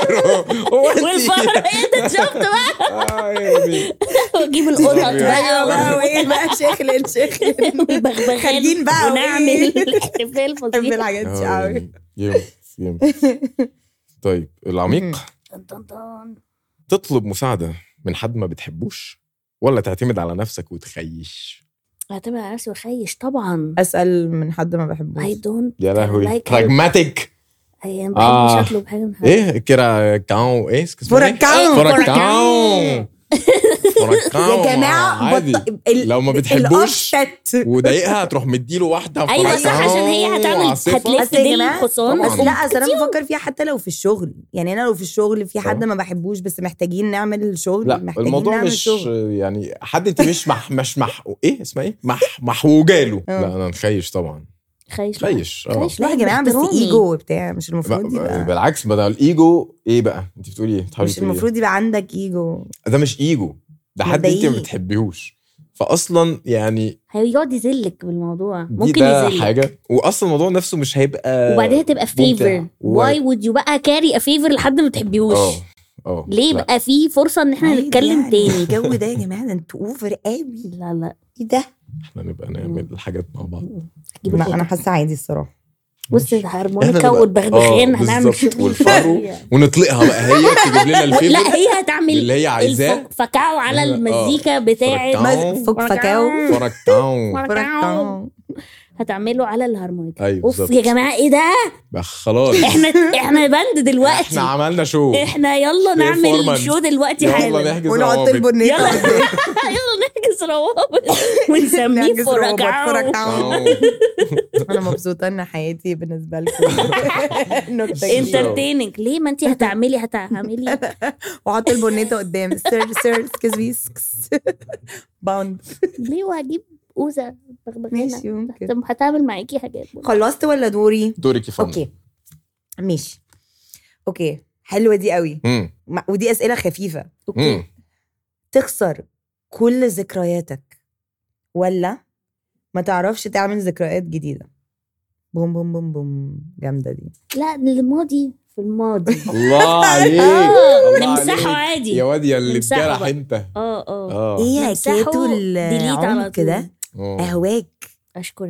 هو أنت- والفرق ايه ده شفت بقى آه، يعني. واجيب القطط ايوه بقى بقى وايه بقى شخلن شخلن والبغبغان خارجين بقى ونعمل وإيه؟ احتفال بحب فظيع الحاجات دي آه، قوي يعني. جامد جامد طيب العميق طن طن طن. تطلب مساعده من حد ما بتحبوش ولا تعتمد على نفسك وتخيش اعتمد على نفسي وخيش طبعا اسال من حد ما بحبوش I don't يا لهوي like براجماتيك انا ما آه. بحبش اطلب حاجه من حد ايه كده كاو ايه اسمه إيه؟ فوركاو فوركاو فوركاو يا جماعه عادي بط... ال... لو ما بتحبوش الأوفست. وضايقها هتروح مديله واحده ايوه صح فوركاو عشان هي هتعمل عاصفة. هتلف أصل يا ديل جماعة، الحصان طبعاً. بس لا اصل انا بفكر فيها حتى لو في الشغل يعني انا لو في الشغل في حد آه. ما بحبوش بس محتاجين نعمل شغل لا محتاجين الموضوع نعمل مش شغل يعني حد انت مش مح مش مح ايه اسمها ايه مح محوجه له آه. لا انا نخيش طبعا خيش خيش اه خيش. لا يا جماعه بس باحترامي. ايجو وبتاع مش ب- المفروض ب- يبقى بالعكس بدل الايجو ايه بقى انت بتقولي ايه بتحاولي مش تقولي المفروض يبقى عندك ايجو إيه؟ ده مش ايجو ده حد انت ما مضايق. بتحبيهوش فاصلا يعني هيقعد يذلك بالموضوع دي ممكن ده يذلك حاجه واصلا الموضوع نفسه مش هيبقى وبعدين تبقى ممتع. فيفر و- واي وود يو بقى كاري ا فيفر لحد ما تحبيهوش اه اه ليه لا. بقى في فرصه ان احنا عادي نتكلم يعني، تاني الجو ده يا جماعه ده انتوا اوفر قوي لا لا ايه ده احنا نبقى نعمل الحاجات مع بعض جيب لا القطة. انا حاسه عادي الصراحه بص إحنا الهارمونيكا نبقى- والبغبغان آه، هنعمل بالظبط. شغل والفرو. ونطلقها بقى هي تجيب لنا الفيفر لا هي هتعمل اللي هي عايزاه الفكاو على لا، المزيكا بتاعت فركاو. فك فكاو فركاو فركاو. هتعمله على الهارمونيكا ايوه اوف بالظبط يا جماعه ايه ده بقى خلاص احنا احنا باند دلوقتي احنا عملنا شو احنا يلا في نعمل performance. شو دلوقتي يلا حالا نحجز ونحط روابط. البنيت يلا يلا نحجز روابط ونسميه نحجز روابط فركاو فركاو. أو. انا مبسوطه ان حياتي بالنسبه لكم نكته جديدة. انترتيننج ليه ما انت هتعملي هتعملي وحط البونيتا قدام سير سير اكسكيوز مي باوند ليه وهجيب اوزه بغبغانه ماشي ممكن طب هتعمل معاكي حاجات خلصت ولا دوري دورك يا فندم اوكي ماشي اوكي حلوه دي قوي مم. ما- ودي اسئله خفيفه اوكي مم. تخسر كل ذكرياتك ولا ما تعرفش تعمل ذكريات جديده بوم بوم بوم بوم جامده دي لا الماضي في الماضي الله عليك اه الله نمسحه عليك. عادي يا واد يا اللي نمسحه اتجرح بقى. انت اه اه اه ايه يا نمسحه كاتو delete على العمق طول. ده آه. اهواك اشكرك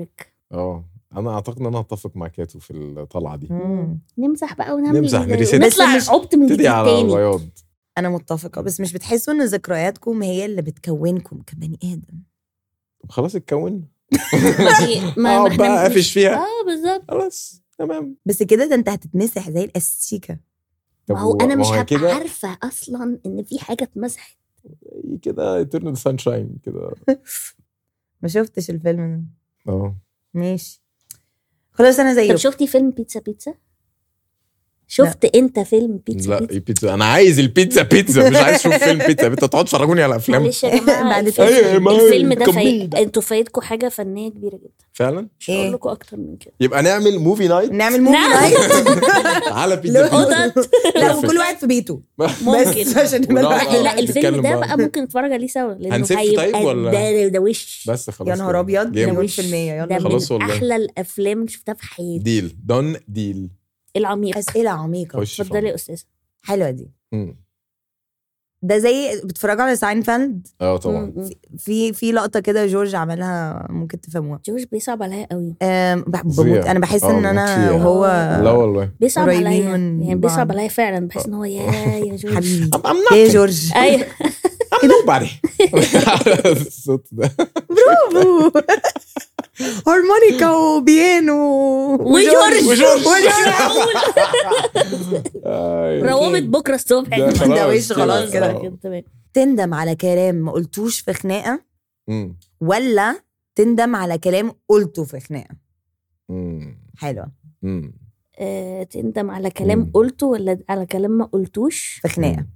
اه انا اعتقد ان انا هتفق مع كاتو في الطلعه دي مم. نمزح بقى ونعمل نمزح، زي- نريست. ونطلع بس مش- عبط من تدي جديد على تاني البياض انا متفقه بس مش بتحسوا ان ذكرياتكم هي اللي بتكونكم كبني ادم خلاص اتكون ما- ما اقعد احنا بقى مش- قافش فيها اه بالظبط خلاص تمام بس كده ده انت هتتمسح زي الاستيكه طب ما هو انا ما مش هو هبقى كده عارفه اصلا ان في حاجه اتمسحت كده eternal sunshine كده ما شفتش الفيلم ده اه ماشي خلاص انا طب زيك شفتي فيلم بيتزا بيتزا شفت انت فيلم بيتزا لا بيتزا ايه بيتزا انا عايز البيتزا بيتزا مش عايز اشوف فيلم بيتزا بيتزا تقعدوا تفرجوني على افلام معلش يا جماعه بعد الفيلم, أيوة، ما هو الفيلم ده كمية. فايت انتوا فايتكم حاجه فنيه كبيره جدا فعلا مش هقول إيه؟ لكم اكتر من كده يبقى نعمل موفي نايت نعمل موفي نعم. نايت على بيتزا لو- بيتزا قطط لا وكل واحد في بيته ممكن بس عشان نبقى ونقعد- الواحد- لا الفيلم نتكلم ده بقى. بقى ممكن نتفرج عليه سوا لانه هنسف هيبقى طيب ولا؟ ده, ده وش بس خلاص يا نهار ابيض جامد. مليون وش. في المية ده يلا خلاص من والله. احلى الافلام اللي شفتها في حياتي ديل دون ديل العميق اسئله عميقه خش اتفضلي يا استاذه حلوه دي مم. ده زي بتتفرجوا على ساينفيلد اه طبعا م- م. في في لقطه كده جورج عملها ممكن تفهموها جورج بيصعب عليا قوي أم، بح- فظيع. بموت انا بحس آه، ان بموت انا فيها. وهو لا والله بيصعب قريبين عليا من يعني بيصعب بعض. عليا فعلا بحس ان هو يا يا جورج حبيبي I'm, I'm ايه nothing جورج ايوه I'm nobody الصوت ده برافو هارمونيكا وبيانو وجورج وجورج. روابط روابط بكره الصبح يا ده جماعة. ده خلاص وش خلاص كده. آه. كده تمام تندم على كلام ما قلتوش في خناقه مم. ولا تندم على كلام قلته في خناقه مم. حلوه مم. آه، تندم على كلام مم. قلته ولا على كلام ما قلتوش في خناقه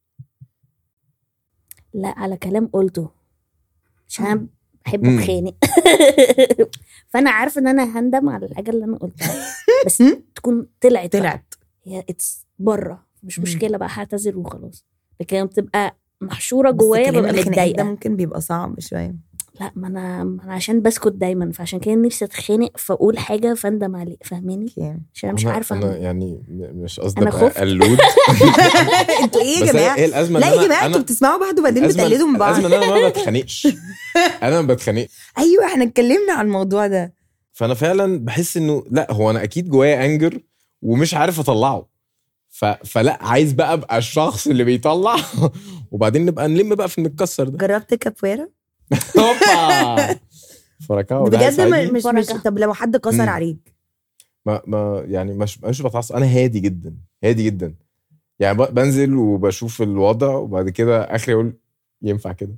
لا على كلام قلته عشان انا بحب مم. اتخانق فانا عارفه ان انا هندم على الحاجه اللي انا قلتها بس مم. تكون طلعت بقى. طلعت هي اتس بره مش مم. مشكله بقى هعتذر وخلاص لكن لما بتبقى محشوره بس جوايا كلام ببقى الخناقات ده متضايقه ممكن بيبقى صعب شويه لا ما انا ما انا عشان بسكت دايما فعشان كده نفسي اتخانق فاقول حاجه فاندم عليه فاهماني اوكي عشان انا مش أنا- عارفه انا أعمل. يعني م- مش أنا قصدي خفت. ابقى قلود انتوا ايه بس يا هي جماعه هي الازمه لا إن يا أنا- جماعه انتوا أنا- بتسمعوا بعض وبعدين الأزمة- بتقلدوا من بعض الازمه ان انا ما بتخانقش انا ما بتخانقش ايوه احنا اتكلمنا عن الموضوع ده فانا فعلا بحس انه لا هو انا اكيد جوايا انجر ومش عارف اطلعه ف... فلا عايز بقى ابقى الشخص اللي بيطلع وبعدين نبقى نلم بقى في النكسر ده جربت كابويرا هوبا فركاو ده بجد هيساعدني؟ ما- مش مش فرجة. طب لو حد كسر مم. عليك ما ما يعني مش مش بتعصب انا هادي جدا هادي جدا يعني ب- بنزل وبشوف الوضع وبعد كده اخري اقول ينفع كده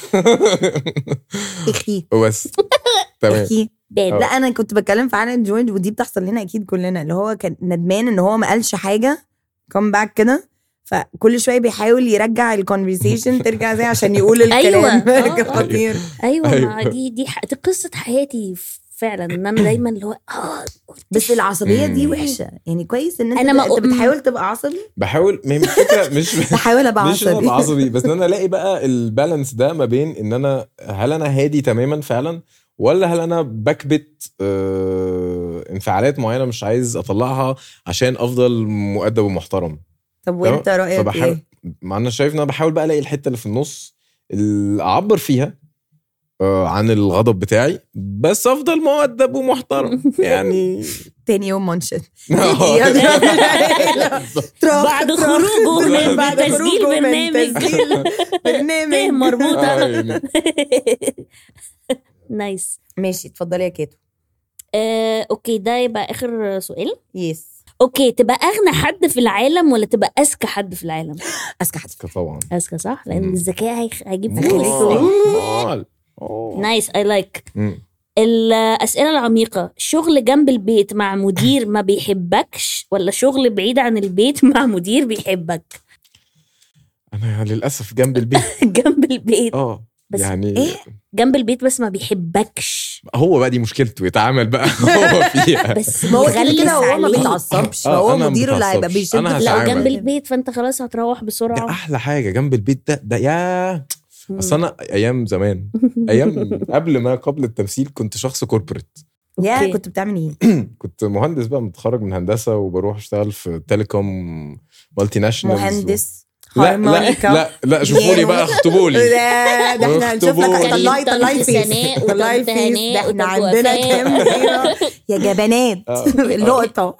اخي وبس تمام اخي باب لا انا كنت بتكلم في عن جوينت ودي بتحصل لنا اكيد كلنا اللي هو كان ندمان ان هو ما قالش حاجه كم باك كده فكل شويه بيحاول يرجع الكونفرسيشن ترجع زي عشان يقول أيوة. الكلام آه، آه. خطير ايوه أيوة. ما دي دي, ح- دي قصه حياتي فعلا ان انا دايما اللي هو اه بس العصبيه دي مم. وحشه يعني كويس ان انت أنا ما- انت بتحاول تبقى عصبي بحاول ما هي الفكره مش بحاول ابقى مش إن أنا ابقى عصبي عصبي بس ان انا الاقي بقى البالانس ده ما بين ان انا هل انا هادي تماما فعلا ولا هل انا بكبت آه انفعالات معينه مش عايز اطلعها عشان افضل مؤدب ومحترم طب وانت رايك فبحاول ايه؟ ما انا شايف ان انا بحاول بقى الاقي الحته اللي في النص اللي اعبر فيها آه عن الغضب بتاعي بس افضل مؤدب ومحترم يعني تاني يوم منشن بعد خروجه من بعد تسجيل خروجه من برنامج. تسجيل برنامج ايه مربوطه آه، نايس ماشي اتفضلي يا كيتو آه، اوكي ده يبقى اخر سؤال يس اوكي تبقى اغنى حد في العالم ولا تبقى اذكى حد في العالم اذكى حد طبعا اذكى صح لان مم. الذكاء هيخ- هيجيب هيخليك فلوس أمال. أوه. نايس اي لايك مم. الاسئله العميقه شغل جنب البيت مع مدير ما بيحبكش ولا شغل بعيد عن البيت مع مدير بيحبك انا للاسف جنب البيت جنب البيت اه بس يعني إيه؟ جنب البيت بس ما بيحبكش هو بقى دي مشكلته يتعامل بقى هو فيها بس ما هو كده بيغلس كده هو ما عليك. بيتعصبش آه، فهو أنا ما مديره اللي هيبقى بتعصبش. بيشد أنا في لو هتعامل. جنب البيت فانت خلاص هتروح ده بسرعه احلى حاجه جنب البيت ده ده يا مم. اصل انا ايام زمان ايام قبل ما قبل التمثيل كنت شخص كوربريت يا أوكي. كنت بتعمل ايه؟ كنت مهندس بقى متخرج من هندسه وبروح اشتغل في تيليكوم مالتي ناشونال مهندس لا لا هارمونيكا. لا لا شوفوا لي بقى اخطبوا لي لا ده احنا هنشوف لك اخطبوا. طلعي طلعي طنط الفيس سناء طلعي وطنط الفيس هناء ده احنا وطنط عندنا وفاء. كام زيرو. يا جبنات آه. اللقطه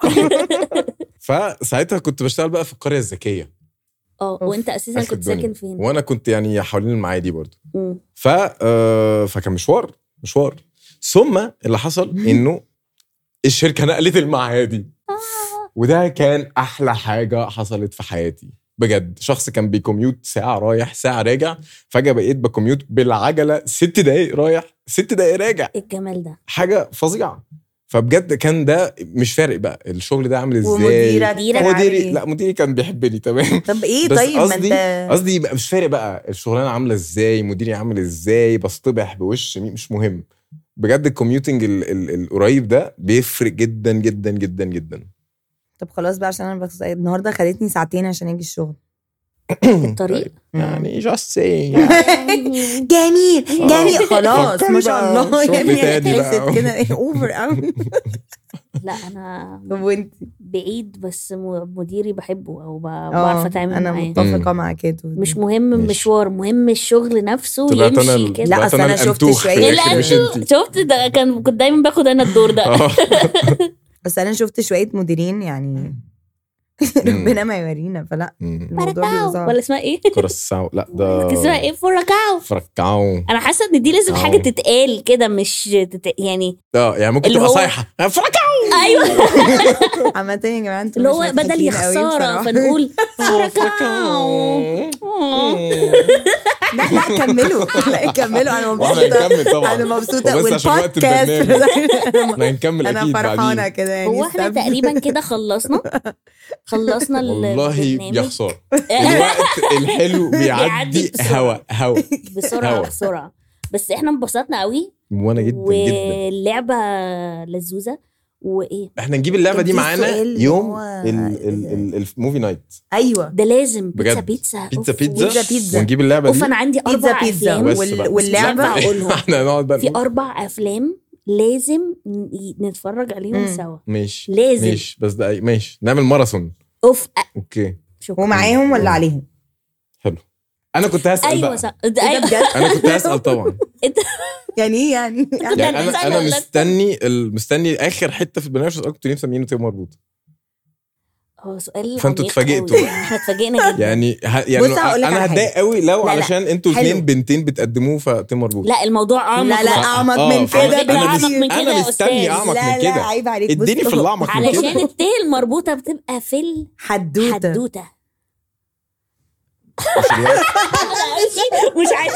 فساعتها كنت بشتغل بقى في القريه الذكيه اه وانت اساسا آخر كنت الدنيا. ساكن فين؟ وانا كنت يعني حوالين المعادي برضه مم. ف آه، فكان مشوار مشوار ثم اللي حصل انه الشركه نقلت المعادي وده كان احلى حاجه حصلت في حياتي بجد شخص كان بيكميوت ساعه رايح ساعه راجع فجاه بقيت بكميوت بالعجله ست دقايق رايح ست دقايق راجع ايه الجمال ده؟ حاجه فظيعه فبجد كان ده مش فارق بقى الشغل ده عامل ازاي ومديرك مديرك كان عامل مديري إيه؟ لا مديري كان بيحبني تمام طب ايه بس طيب ما قصدي انت قصدي يبقى مش فارق بقى الشغلانه عامله ازاي مديري عامل ازاي بصطبح بوش مين مش مهم بجد الكوميوتنج ال- ال- القريب ده بيفرق جدا جدا جدا جدا طب خلاص بقى عشان انا بس النهارده خدتني ساعتين عشان اجي الشغل الطريق يعني جاست سينج جميل جميل آه. خلاص فكري ما شاء بقى الله شغل يعني تاني بقى. حسيت كده ايه اوفر قوي لا انا طب وانت بعيد بس م- مديري بحبه او ب- اه بعرف اتعامل انا معاه متفقه مع كاتو مش مهم ماشي. المشوار مهم الشغل نفسه طلعت انا يمشي ال- كده لا، طلعت أصل انا أنا شفت الانتوخ في شوية- الاخر مش انت شفت ده كان كنت دايما باخد انا الدور ده اه بس انا شفت شويه مديرين يعني ربنا ما يورينا فلا مم. الموضوع بيبقى فركاو صعب ولا اسمها ايه؟ كراساو لا ده كان اسمها ايه فركاو فركاو انا حاسه ان دي لازم حاجه أو. تتقال كده مش تت... يعني اه يعني ممكن اللي تبقى هو- صايحه فركاو ايوه عامة يا جماعه انتوا اللي مش هو بدل مضحكين يا قوي خساره بصراحة. فنقول فركاو آه. لا لا كملوا لا كملوا انا واحنا مبسوطه هنكمل طبعا انا مبسوطه وبس عشان وقت والبودكاست البرنامج احنا هنكمل انا اكيد فرحانه بعدين كده يعني هو احنا استنى. تقريبا كده خلصنا خلصنا ال- والله البرنامج. يا خساره الوقت الحلو بيعدي بيعدي بسرعة. هوا هوا بسرعه هوا. بسرعه بس احنا انبسطنا قوي وانا جدا جدا واللعبه لذوذه وايه احنا نجيب اللعبه كان دي في معانا سؤال اللي يوم هو- ال- ال- ال- الموفي نايت ايوه ده لازم بيتزا بجد. بيتزا بيتزا أوف، بيتزا بيتزا بيتزا. ونجيب اللعبه اوف دي انا عندي بيتزا اربع بيتزا افلام بس وال- بقى. واللعبه ينفع أقولهم. احنا هنقعد بقى في نقول. اربع افلام لازم ن- نتفرج عليهم مم. سوا ماشي لازم. ماشي بس ده أي- ماشي نعمل ماراثون اوف أ- اوكي شكرا ومعاهم ولا عليهم حلو انا كنت هسال ايوه بقى صح إيه ده ايوه بجد انا كنت هسال طبعا يعني ايه يعني يعني هنسأل انا انا ولا لأ؟ مستني ال- مستني اخر حته في البرنامج عشان كنتوا ليه مسمينه تيم مربوط هو سؤال فأنتوا عميق اتفاجئتوا. أوي. احنا اتفاجئنا جدا يعني ه... يعني بص هقول لك انا على حاجة. هتضايق قوي لو لا، لا. علشان انتوا حلو. اثنين بنتين بتقدموه فتيم مربوط لا الموضوع اعمق لا لا بقى. اعمق آه، من فأنا- كده أنا بكتير. أعمق من كده انا يا مستني أستاذ. اعمق لا من لا كده عيب عليك بص، اديني في هو الاعمق من علشان كده التيه المربوطه بتبقى في حدوته الحدوته مش الوقت. مش عايز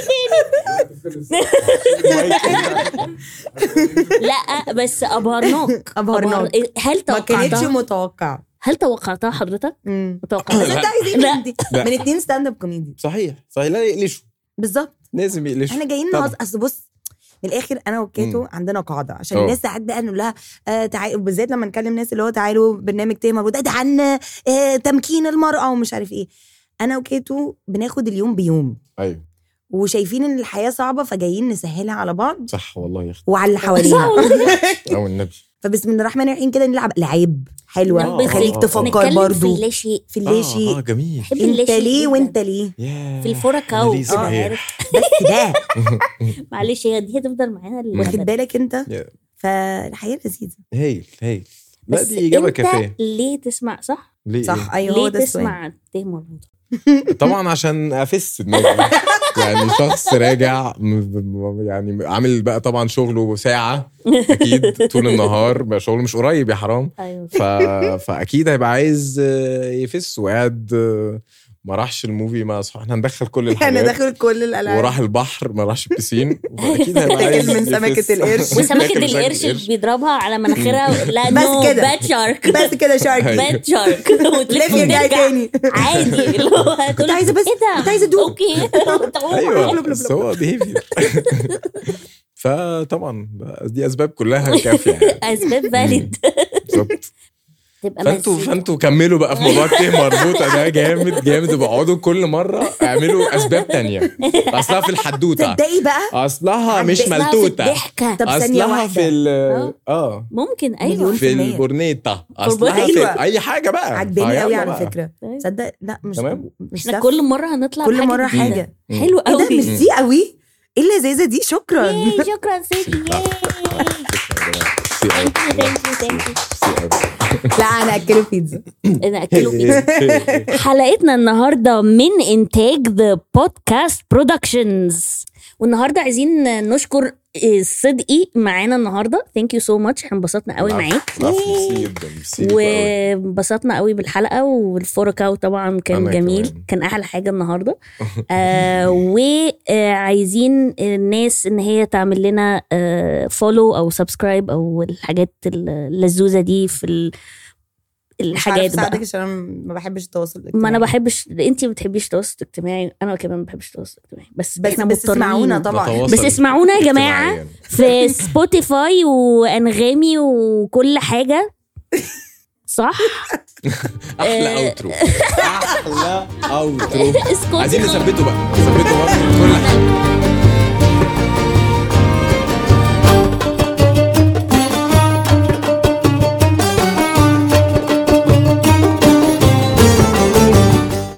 لا بس ابهرناك أبهرناك. أبهر- هل ما كانتش توقعتها متوقع هل توقعتها حضرتك؟ امم توقعتها بس انت عايز ايه لا. من دي؟ لا. من اتنين ستاند اب كوميدي صحيح صحيح لا يقلشوا بالظبط لازم يقلشوا احنا جايين طبعا. نهزر اصل بص من الاخر انا وكاتو مم. عندنا قاعده عشان أه. الناس ساعات بقى نقول لها آه تعالوا بالذات لما نكلم ناس اللي هو تعالوا برنامج تيه مربوط ده عن آه تمكين المراه ومش عارف ايه انا وكاتو بناخد اليوم بيوم ايوه وشايفين ان الحياه صعبه فجايين نسهلها على بعض صح والله يا اختي وعلى اللي حوالينا او النبي فبسم الله الرحمن الرحيم كده نلعب لعيب حلوه آه، تخليك آه، آه. تفكر نتكلم في برضو اللا شيء في اللي اه شيء اه جميل بحب انت اللاشيء ليه جداً. وانت ليه ياه في الفركاو أنا ليه آه، صحيح. عارف. بس ده معلش هي دي هتفضل معانا واخد للأبد. بالك انت يا- فالحياه لذيذه هايل هايل لا بس دي اجابه انت كافيه ليه تسمع صح؟ ليه صح إيه؟ ايوه هو ليه ده السؤال تسمع تيه مربوطه؟ طبعا عشان افس دماغي يعني شخص راجع م- م- يعني عامل بقى طبعا شغله ساعه اكيد طول النهار بقى شغله مش قريب يا حرام ايوه ف... فاكيد هيبقى عايز آه، يفس وقاعد آه، ما راحش الموفي مع اصحابه احنا هندخل كل انا الحاجات داخل كل الالعاب وراح البحر ما راحش البسين فاكيد هيبقى تاكل عايز من سمكة يفس. القرش. وسمكة تاكل القرش القرش. بيضربها على مناخيرها لا بس نو كده. باد شارك بس كده شارك أيوة. باد شارك لف يرجع تاني عادي اللي هو كنت عايزه بس ايه ده كنت عايزه ادوق اوكي ايوه بس هو بيهيفير فطبعا دي اسباب كلها كافيه يعني اسباب فاليد بالظبط تبقى فانتوا مزيكا. فانتوا كملوا بقى في موضوع ت مربوطه ده جامد جامد اقعدوا كل مره اعملوا اسباب تانية اصلها في الحدوته تصدقي بقى اصلها مش أصلها في ملتوته الضحكه طب ثانية اصلها واحدة. في ال آه. اه ممكن ايوه مليون في المية. البورنيتا اصلها أيوة. في اي حاجه بقى عجباني فيلا قوي على بقى. فكره طيب. تصدق لا مش تمام. مش احنا ده. كل مره هنطلع كل بحاجة مره جديدة. حاجه مم. حلو ايه ده قوي ميرسي قوي ايه اللذيذه دي شكرا ياي، شكرا سيدي شكراً يا جماعة. ثانك يو ثانك يو ثانك يو لا انا اكله بيتزا انا اكله بيتزا حلقتنا النهارده من انتاج ذا بودكاست برودكشنز والنهارده عايزين نشكر صدقي معانا النهارده ثانك يو سو ماتش احنا انبسطنا قوي معاك العفو، ميرسي جدا ميرسي ليكوا قوي. وانبسطنا قوي بالحلقه والفوركاو طبعا كان أنا جميل كمان. كان احلى حاجه النهارده آه وعايزين الناس ان هي تعمل لنا فولو او سبسكرايب او الحاجات اللزوزه دي في ال- مش عارف الحاجات بقى اساعدك عشان انا ما بحبش التواصل ما انا الاجتماعي. بحبش انت ما بتحبيش التواصل الاجتماعي انا كمان ما بحبش التواصل الاجتماعي بس بس احنا بس مضطرين اسمعونا طبعا نتواصل بس اسمعونا يا جماعة. اجتماعياً. في سبوتيفاي وانغامي وكل حاجه صح احلى آه. اوترو احلى اوترو اسكتي عايزين خالص. نثبته بقى نثبته مره